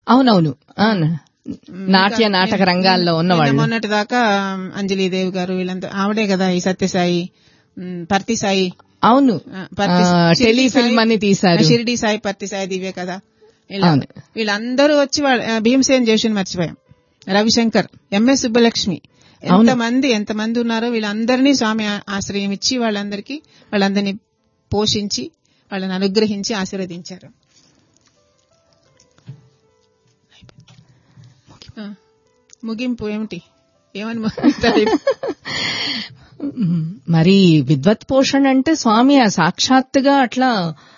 అవునవును ఆ, నాట్య నాటక రంగాల్లో నిన్న ఉన్నవాళ్ళు మొన్నటి దాకా అంజలీదేవి గారు వీళ్ళంతా ఆవిడే కదా ఈ సత్యసాయి ఉమ్, పర్తి సాయి అవును ఆ, పర్తి ఆ, షిరిడి టెలిఫిల్మ్ సాయి- అని తీశారు షిరిడి సాయి పర్తి సాయి దివ్య కదా ఇలా అవును. వీళ్ళందరూ వచ్చి వాళ్ళ- ఆ, భీమసేన్ జోషిని మర్చిపోయాం రవిశంకర్ ఎంఎస్ సుబ్బలక్ష్మి ఎంతమంది ఎంతమంది ఉన్నారో వీళ్ళందరినీ స్వామి ఆ- ఆశ్రయం ఇచ్చి వాళ్ళందరికీ వాళ్ళందరినీ పోషించి వాళ్ళని అనుగ్రహించి ఆశీర్వదించారు ఆ, ముగింపు ఏమిటి ఏమని ముగిస్తారు? మ్, మరి విద్వత్ పోషణ అంటే స్వామి ఆ సాక్షాత్తుగా అట్లా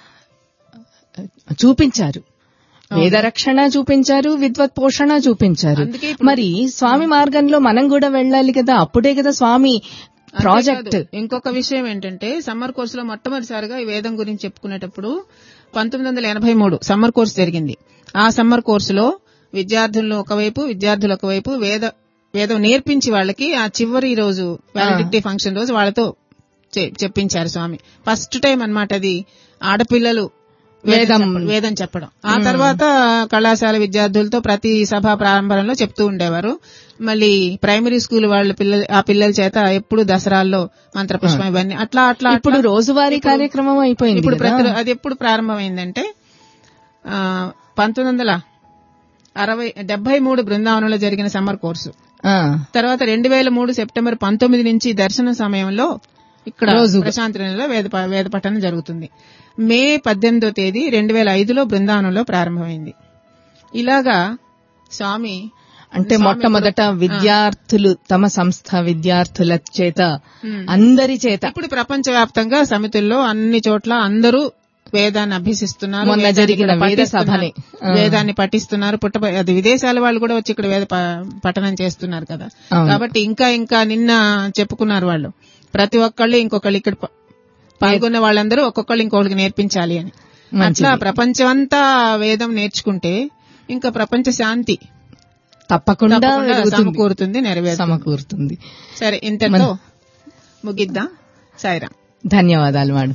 చూపించారు వేద రక్షణ చూపించారు విద్వత్ పోషణ చూపించారు అందుకే ఇప్పుడు- మరి స్వామి మార్గంలో మనం కూడా వెళ్ళాలి కదా అప్పుడే కదా స్వామి ప్రాజెక్ట్ అంతేకాదు, ఇంకొక విషయం ఏంటంటే సమ్మర్ కోర్సులో మొట్టమొదటిసారిగా ఈ వేదం గురించి చెప్పుకునేటప్పుడు పంతొమ్మిది వందల ఎనభై మూడు సమ్మర్ కోర్సు జరిగింది ఆ సమ్మర్ కోర్సులో విద్యార్థులను ఒకవైపు విద్యార్థులు ఒకవైపు వేద వేదం నేర్పించి వాళ్ళకి ఆ చివరి రోజు వ్యాలిడిటీ ఫంక్షన్ రోజు వాళ్ళతో చె- చెప్పించారు స్వామి ఫస్ట్ టైం అన్నమాట అది ఆడపిల్లలు వేదం వేదం- చెప్ప- వేదం చెప్పడం ఆ తర్వాత కళాశాల విద్యార్థులతో ప్రతి సభా ప్రారంభంలో చెప్తూ ఉండేవారు మళ్ళీ ప్రైమరీ స్కూల్ వాళ్ళ పిల్లలు ఆ పిల్లల చేత ఎప్పుడు దసరాల్లో మంత్రపుష్పం ఇవన్నీ అట్లా అట్లా అట్లా ఇప్పుడు రోజువారీ కార్యక్రమం అయిపోయింది ఇప్పుడు కదా. ప్రతి అది ఎప్పుడు ప్రారంభమైందంటే ఆ, పంతొమ్మిది వందల అరవై డెబ్బై మూడు బృందావనంలో జరిగిన సమ్మర్ కోర్సు ఆ, తర్వాత రెండు వేల మూడు సెప్టెంబర్ పంతొమ్మిది నుంచి దర్శన సమయంలో ఇక్కడ ప్రశాంతి నిలయంలో వేద ప- వేద పఠనం జరుగుతుంది మే పద్దెనిమిదో తేదీ రెండు వేల ఐదులో బృందావనంలో ప్రారంభమైంది ఇలాగా స్వామి అంటే మొట్టమొదట విద్యార్థులు తమ సంస్థ విద్యార్థుల చేత ఉమ్. అందరి చేత ఇప్పుడు ప్రపంచవ్యాప్తంగా సమితుల్లో అన్ని చోట్ల అందరూ వేదాన్ని అభ్యసిస్తున్నారు మొన్న వేదాన్ని జరిగిన ఇక్కడ వేద పఠిస్తున్నారు. సభని. ఆ. వేదాన్ని పఠిస్తున్నారు పుట్ట అది విదేశాల వాళ్ళు కూడా వచ్చి ఇక్కడ వేద ప- పఠనం చేస్తున్నారు కదా అవును. కాబట్టి ఇంకా ఇంకా నిన్న చెప్పుకున్నారు వాళ్ళు ప్రతి ఒక్కళ్ళు ఇంకొకళ్ళు ఇక్కడ ప- పాల్గొన్న వాళ్ళందరూ ఒక్కొక్కళ్ళు ఇంకొకరికి నేర్పించాలి అని మంచిది. అట్లా ప్రపంచమంతా వేదం నేర్చుకుంటే ఇంకా ప్రపంచ శాంతి తప్పకుండా తప్పకుండా వెలుగుతుంది. సమకూరుతుంది నెరవేరుతుంది సమకూరుతుంది సరే ఇంతతో ముగిద్దాం సాయిరాం ధన్యవాదాలు మేడం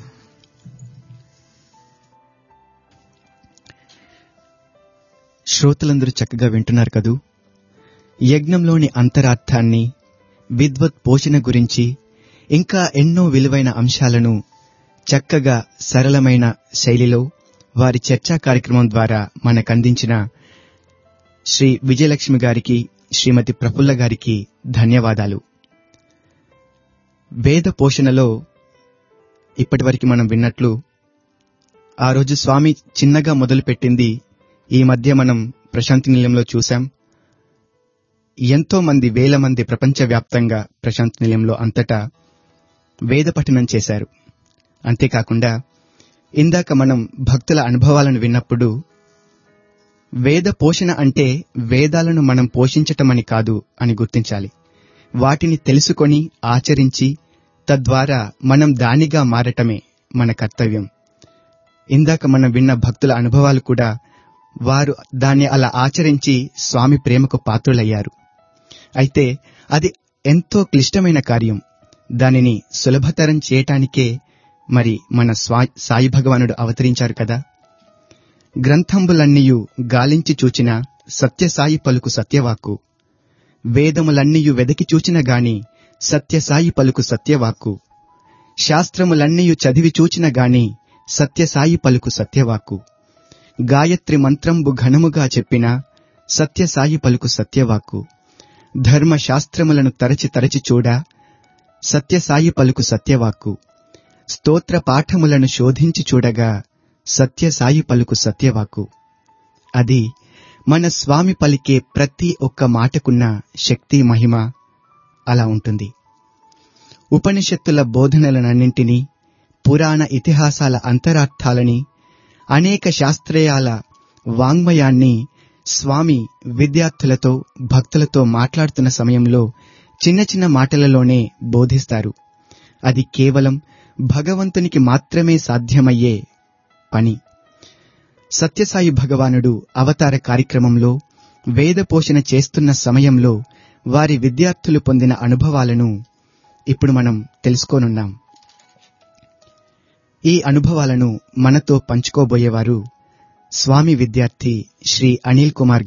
శ్రోతలందరూ చక్కగా వింటున్నారు కదూ యజ్ఞంలోని అంతరార్థాన్ని విద్వత్ పోషణ గురించి ఇంకా ఎన్నో విలువైన అంశాలను చక్కగా సరళమైన శైలిలో వారి చర్చా కార్యక్రమం ద్వారా మనకందించిన శ్రీ విజయలక్ష్మి గారికి శ్రీమతి ప్రఫుల్ల గారికి ధన్యవాదాలు వేద పోషణలో ఇప్పటివరకు మనం విన్నట్లు ఆ రోజు స్వామి చిన్నగా మొదలుపెట్టింది ఈ మధ్య మనం ప్రశాంతి నిలయంలో చూశాం ఎంతో మంది వేల మంది ప్రపంచవ్యాప్తంగా ప్రశాంతి నిలయంలో అంతటా వేద పఠనం చేశారు అంతేకాకుండా ఇందాక మనం భక్తుల అనుభవాలను విన్నప్పుడు వేద పోషణ అంటే వేదాలను మనం పోషించటమని కాదు అని గుర్తించాలి వాటిని తెలుసుకొని ఆచరించి తద్వారా మనం దానిగా మారటమే మన కర్తవ్యం ఇందాక మనం విన్న భక్తుల అనుభవాలు కూడా వారు దాన్ని అలా ఆచరించి స్వామి ప్రేమకు పాత్రులయ్యారు అయితే అది ఎంతో క్లిష్టమైన కార్యం దానిని సులభతరం చేయటానికే మరి మన స్వా- సాయి భగవానుడు అవతరించారు కదా గ్రంథంబులన్నీయు గాలించి చూచిన సత్యసాయి పలుకు సత్యవాక్కు వేదములన్నీయు వెదకి చూచిన గాని సత్యసాయి పలుకు సత్యవాక్కు శాస్త్రములన్నీయు చదివి చూచిన గాని సత్యసాయి పలుకు సత్యవాక్కు గాయత్రి మంత్రంబు ఘనముగా చెప్పిన సత్యసాయి పలుకు సత్యవాక్కు ధర్మశాస్త్రములను తరచి తరచి చూడ సత్యసాయి పలుకు సత్యవాక్కు స్తోత్ర పాఠములను శోధించి చూడగా సత్యసాయి పలుకు సత్యవాక్కు అది మన స్వామి పలికే ప్రతి ఒక్క మాటకున్న శక్తి మహిమ అలా ఉంటుంది ఉపనిషత్తుల బోధనలనన్నింటినీ పురాణ ఇతిహాసాల అంతరార్థాలని అనేక శాస్త్రీయాల వాంగ్మయాన్ని స్వామి విద్యార్థులతో భక్తులతో మాట్లాడుతున్న సమయంలో చిన్న చిన్న మాటలలోనే బోధిస్తారు అది కేవలం భగవంతునికి మాత్రమే సాధ్యమయ్యే పని సత్యసాయి భగవానుడు అవతార కార్యక్రమంలో వేద పోషణ చేస్తున్న సమయంలో వారి విద్యార్థులు పొందిన అనుభవాలను ఇప్పుడు మనం తెలుసుకోనున్నాం ఈ అనుభవాలను మనతో పంచుకోబోయేవారు స్వామి విద్యార్థి శ్రీ అనిల్ కుమార్